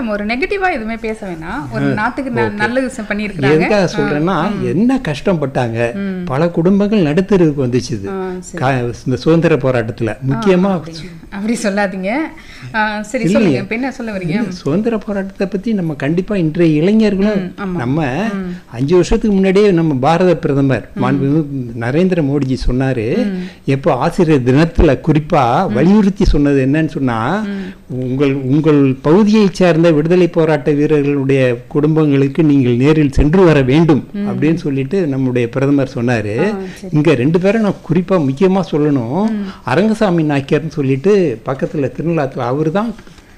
நம்ம ஒரு நெகட்டிவா எதுவுமே பேச வேணாம் ஒரு நாட்டுக்கு ந- நல்லது செ- பண்ணியிருக்கிறாங்க எதுக்காக சொல்றேன்னா என்ன கஷ்டப்பட்டாங்க பல குடும்பங்கள் நடுத்தருவுக்கு வந்துச்சு இது. ஆ, சரி. கா- இந்த சுதந்திர போராட்டத்துல முக்கியமா அப்படி சொல்லாதீங்க ஆ, சரி சொல்லுங்க இப்ப என்ன சொல்ல வரீங்க இந்த சுதந்திர போராட்டத்தை பத்தி நம்ம கண்டிப்பா இன்றைய இளைஞர்களும் நம்ம அஞ்சு வருஷத்துக்கு முன்னாடியே நம்ம பாரத பிரதமர் மாண்புமிகு நரேந்திர மோடிஜி சொன்னாரு எப்போ ஆசிரியர் தினத்துல குறிப்பா வலியுறுத்தி சொன்னது என்னன்னு சொன்னா உங்கள் உங்கள் பகுதியைச் சார்ந்த விடுதலை போராட்ட வீரர்களுடைய குடும்பங்களுக்கு நீங்கள் நேரில் சென்று வர வேண்டும் அப்படின்னு சொல்லிட்டு நம்முடைய பிரதமர் சொன்னாரு இங்க ரெண்டு பேரும் நான் குறிப்பா முக்கியமா சொல்லணும் அரங்கசாமி நாய்க்கர்னு சொல்லிட்டு பக்கத்துல திருநள்ளாத்துல அவர் தான்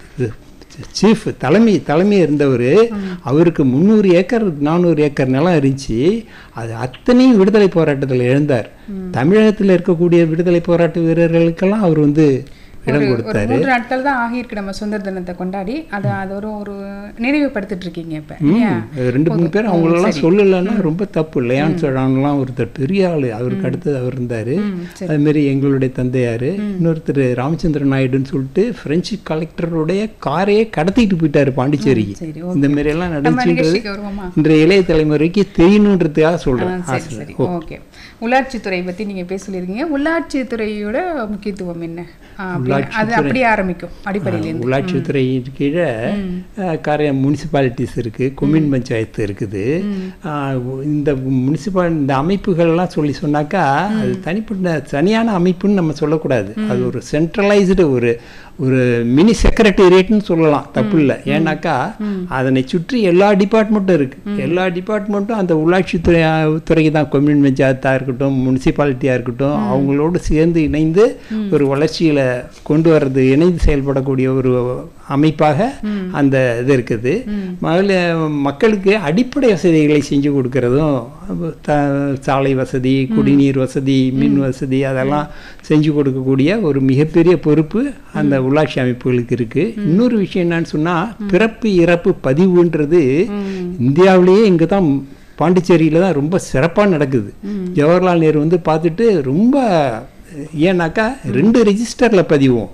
சீஃப் தலைமை தலைமை இருந்தவர் அவருக்கு முந்நூறு ஏக்கர் நானூறு ஏக்கர் நிலம் இருந்துச்சு அது அத்தனையும் விடுதலை போராட்டத்தில் எழுந்தார் தமிழகத்தில் இருக்கக்கூடிய விடுதலை போராட்ட வீரர்களுக்கெல்லாம் அவர் வந்து இடம் ஒரு கொடுத்தார் மூன்று நாட்கள் தான் ஆகியிருக்கு நம்ம சுதந்திர தினத்தை கொண்டாடி அதை அது ஒரு ஒரு நினைவுபடுத்திட்டு இருக்கீங்க இப்ப இல்லையா ரெண்டு மூணு பேர் அவங்களெல்லாம் சொல்லலைன்னா ரொம்ப தப்பு லியான் சோழான்லாம் ஒருத்தர் பெரிய ஆள் அவருக்கு அடுத்தது அவர் இருந்தார் அது மாதிரி எங்களுடைய தந்தையார் இன்னொருத்தர் ராமச்சந்திர நாயுடுன்னு சொல்லிட்டு பிரெஞ்சு கலெக்டருடைய காரையே கடத்திட்டு போயிட்டாரு பாண்டிச்சேரிக்கு சரி இந்த மாதிரி எல்லாம் நம்ம நடந்துச்சுன்றது நிகழ்ச்சிக்கு வருவோமா இன்றைய இளைய தலைமுறைக்கு தெரியணுன்றதுக்காக சொல்றேன் சரி சரி ஓகே உள்ளாட்சித்துறை பத்தி நீங்க பேசியிருக்கீங்க உள்ளாட்சித்துறையோட முக்கியத்துவம் என்ன ஆ, அப்படின்னு- அது அப்படியே ஆரம்பிக்கும் அடிப்படையில இருந்து உள்ளாட்சித்துறை கீழே அஹ், காரைய முனிசிபாலிட்டிஸ் இருக்கு கொம்யூன் பஞ்சாயத்து இருக்குது அஹ், இந்த முனிசிபால் இந்த அமைப்புகள்லாம் சொல்லி சொன்னாக்கா அது தனிப்பட்ட தனியான அமைப்புன்னு நம்ம சொல்லக்கூடாது அது ஒரு சென்ட்ரலைஸ்டு ஒரு ஒரு மினி செக்ரட்டேரியட்னு சொல்லலாம் தப்பு இல்லை ஏன்னாக்கா அதனை சுற்றி எல்லா டிபார்ட்மெண்ட்டும் இருக்கு எல்லா டிபார்ட்மெண்ட்டும் அந்த உள்ளாட்சித்துறை துறைக்கு தான் கொம்யூன் பஞ்சாயத்தாக இருக்கட்டும் முனிசிபாலிட்டியாக இருக்கட்டும் அவங்களோடு சேர்ந்து இணைந்து ஒரு வளர்ச்சியில கொண்டு வர்றது இணைந்து செயல்படக்கூடிய ஒரு அமைப்பாக அந்த இது இருக்குது முதல்ல மக்களுக்கு அடிப்படை வசதிகளை செஞ்சு கொடுக்கறதும் த சாலை வசதி குடிநீர் வசதி மின் வசதி அதெல்லாம் செஞ்சு கொடுக்கக்கூடிய ஒரு மிகப்பெரிய பொறுப்பு அந்த உள்ளாட்சி அமைப்புகளுக்கு இருக்கு இன்னொரு விஷயம் என்னன்னு சொன்னா பிறப்பு இறப்பு பதிவுன்றது இந்தியாவிலேயே இங்கே தான் பாண்டிச்சேரியில தான் ரொம்ப சிறப்பாக நடக்குது ஜவஹர்லால் நேரு வந்து பார்த்துட்டு ரொம்ப ஏன்னாக்கா ரெண்டு ரெஜிஸ்டரில் பதிவோம்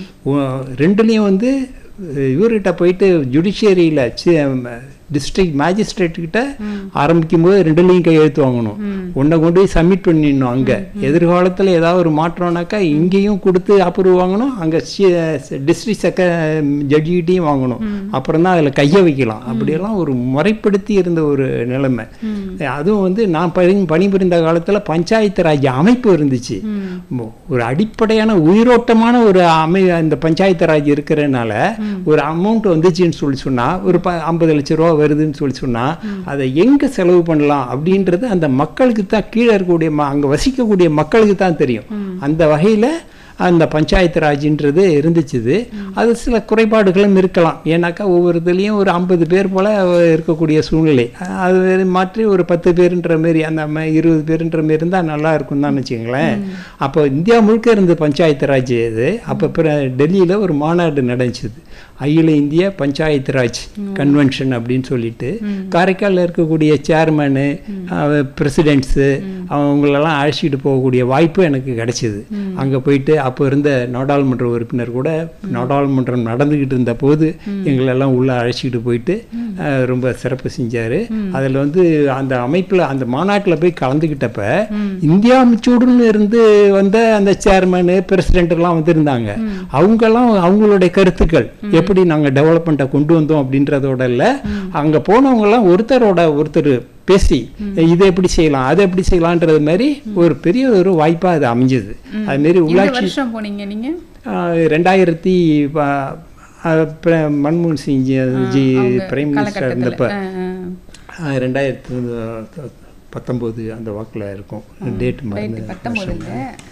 ஒ- ரெண்டுலேயும் வந்து இவர்கிட்ட போயிட்டு ஜுடிஷியரியில் டிஸ்ட்ரிக்ட் மேஜிஸ்ட்ரேட் கிட்ட ஆரம்பிக்கும் போது ரெண்டுலேயும் கையெழுத்து வாங்கணும் ஒன்றை கொண்டு போய் சப்மிட் பண்ணிடணும் அங்கே எதிர்காலத்தில் ஏதாவது ஒரு மாற்றம்னாக்கா இங்கேயும் கொடுத்து அப்ரூவ் வாங்கணும் அங்கே டிஸ்ட்ரிக்ட் செக்க ஜட்ஜிகிட்டையும் வாங்கணும் அப்புறம் தான் அதில் கையை வைக்கலாம் அப்படியெல்லாம் ஒரு முறைப்படுத்தி இருந்த ஒரு நிலைமை அதுவும் வந்து நான் பணி பணிபுரிந்த காலத்தில் பஞ்சாயத்து ராஜ் அமைப்பு இருந்துச்சு மோ- ஒரு அடிப்படையான உயிரோட்டமான ஒரு அமை இந்த பஞ்சாயத்து ராஜ் இருக்கிறதுனால ஒரு அமௌண்ட் வந்துச்சுன்னு சொல்லி சொன்னா ஒரு ப ஐம்பது லட்ச ரூபா வருதுன்னு சொல்லி சொன்னா அதை எங்க செலவு பண்ணலாம் அப்படின்றது அந்த மக்களுக்கு தான் கீழே இருக்கக்கூடிய ம- அங்க வசிக்கக்கூடிய மக்களுக்கு தான் தெரியும் அந்த வகையில அந்த பஞ்சாயத்து ராஜ்ன்றது இருந்துச்சுது அது சில குறைபாடுகளும் இருக்கலாம் ஏன்னாக்கா ஒவ்வொரு இதுலேயும் ஒரு ஐம்பது பேர் போல இருக்கக்கூடிய சூழ்நிலை அது வேறு மாற்றி ஒரு பத்து பேருன்ற மாரி அந்த ம- இருபது பேருன்ற மாரி இருந்தால் நல்லா இருக்கும் தான் வச்சுங்களேன் அப்போ இந்தியா முழுக்க இருந்த பஞ்சாயத்து ராஜ் இது அப்போ பிற டெல்லியில் ஒரு மாநாடு நடந்துச்சுது அகில இந்திய பஞ்சாயத்து ராஜ் கன்வென்ஷன் அப்படின்னு சொல்லிட்டு காரைக்காலில் இருக்கக்கூடிய சேர்மனு பிரசிடென்ட்ஸு அவங்களெல்லாம் அழைச்சிட்டு போகக்கூடிய வாய்ப்பு எனக்கு கிடைச்சிது அங்கே போயிட்டு அப்போ இருந்த நாடாளுமன்ற உறுப்பினர் கூட நாடாளுமன்றம் நடந்துக்கிட்டு இருந்த போது எங்களெல்லாம் உள்ளே அழைச்சிட்டு போயிட்டு அஹ், ரொம்ப சிறப்பு செஞ்சார் அதில் வந்து அந்த அமைப்பில் அந்த மாநாட்டில் போய் கலந்துக்கிட்டப்ப இந்தியா மிச்சூடுன்னு இருந்து வந்த அந்த சேர்மனு பிரசிடென்ட் எல்லாம் வந்திருந்தாங்க அவங்கெல்லாம் அவங்களுடைய கருத்துக்கள் எப்படி நாங்கள் டெவலப்மெண்ட்டை கொண்டு வந்தோம் அப்படின்றதோட இல்லை அங்கே போனவங்கெல்லாம் ஒருத்தரோட ஒருத்தர் பேசி இதை எப்படி செய்யலாம் அதை எப்படி செய்யலான்றது மாதிரி ஒரு பெரிய ஒரு வாய்ப்பாக அது அமைஞ்சது அது மாரி எந்த உள்ளாட்சி வருஷம் போனீங்க நீங்க ஆஹ், ரெண்டாயிரத்தி ப- ஆஹ், பிர- மன்மோகன் சிங் ஜி ஜி பிரைம் மினிஸ்டர் இருந்தப்ப ஆ, ஆ. ஆஹ், ரெண்டாயிரத்தி பத்தொம்போது அந்த வாக்கில் இருக்கும் டேட் மறந்து பத்தொன்பதுல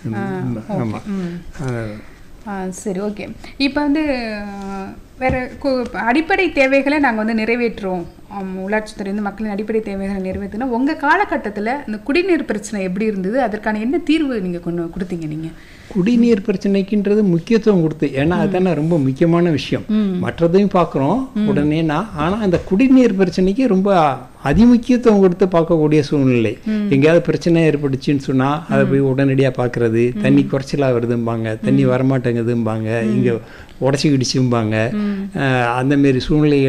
ஆமாம் ஆ, சரி ஓகே இப்போ வந்து ஆ, வேற கு- அடிப்படை தேவைகளை நாங்கள் வந்து நிறைவேற்றுறோம் ஆம், உள்ளாட்சித்துறை வந்து மக்களின் அடிப்படை தேவைகளை நிறைவேற்றினா உங்கள் காலகட்டத்தில் இந்த குடிநீர் பிரச்சனை எப்படி இருந்தது அதற்கான என்ன தீர்வு நீங்கள் கொண்டு கொடுத்தீங்க நீங்கள் குடிநீர் பிரச்சனைக்குன்றது முக்கியத்துவம் கொடுத்து ஏன்னா அதுதானே ரொம்ப முக்கியமான விஷயம் மற்றதையும் பார்க்குறோம் உடனேனா ஆனால் அந்த குடிநீர் பிரச்சனைக்கு ரொம்ப அதிமுக்கியத்துவம் கொடுத்து பார்க்கக்கூடிய சூழ்நிலை எங்கேயாவது பிரச்சனை ஏற்பட்டுச்சுன்னு சொன்னால் அதை போய் உடனடியாக பார்க்கறது தண்ணி குறைச்சலாக வருதும்பாங்க தண்ணி வரமாட்டேங்குதும்பாங்க இங்கே உடச்சி கிடிச்சும்பாங்க அந்த மாரி சூழ்நிலை